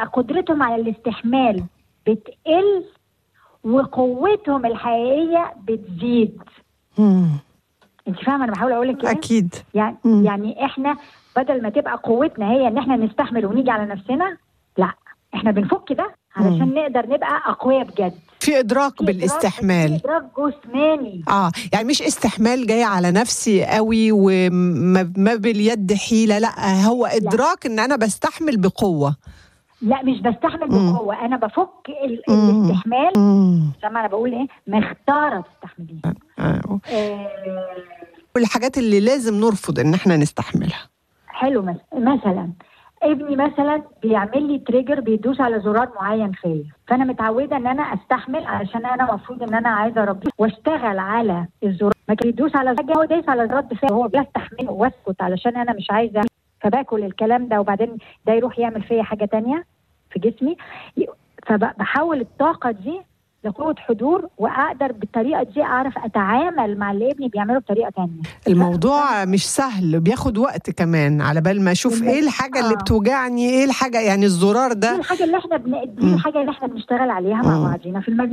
بيبقى قدرتهم على الاستحمال بتقل وقوتهم الحقيقيه بتزيد مم. انت فاهمه انا بحاول اقول لك ايه اكيد يعني مم. يعني احنا بدل ما تبقى قوتنا هي ان احنا نستحمل ونيجي على نفسنا لا احنا بنفك ده علشان نقدر نبقى اقوياء بجد في ادراك في إدراك- بالاستحمال في ادراك جسماني اه يعني مش استحمال جاي على نفسي قوي وما ما باليد حيله لا هو ادراك ان انا بستحمل بقوه لا مش بستحمل مم. بقوه انا بفك ال- مم. الاستحمال مم. سامعه انا بقول ايه مختاره تستحمليه آه. آه والحاجات اللي لازم نرفض ان احنا نستحملها حلو مثلا مثلا ابني مثلا بيعمل لي تريجر بيدوس على زرار معين فيا فانا متعوده ان انا استحمل علشان انا المفروض ان انا عايزه اربيه واشتغل على الزرار ما كان يدوس على حاجه هو دايس على رد فعل هو بيستحمله واسكت علشان انا مش عايزه فباكل الكلام ده وبعدين ده يروح يعمل فيا حاجه تانية في جسمي فبحول الطاقه دي لقوه حضور واقدر بالطريقه دي اعرف اتعامل مع اللي ابني بيعمله بطريقه تانية الموضوع مش سهل بياخد وقت كمان على بال ما اشوف الم- ايه الحاجه اللي آه. بتوجعني ايه الحاجه يعني الزرار دي ده الحاجه اللي احنا بن... دي مم. الحاجه اللي احنا بنشتغل عليها مع مم. بعضينا في المجلس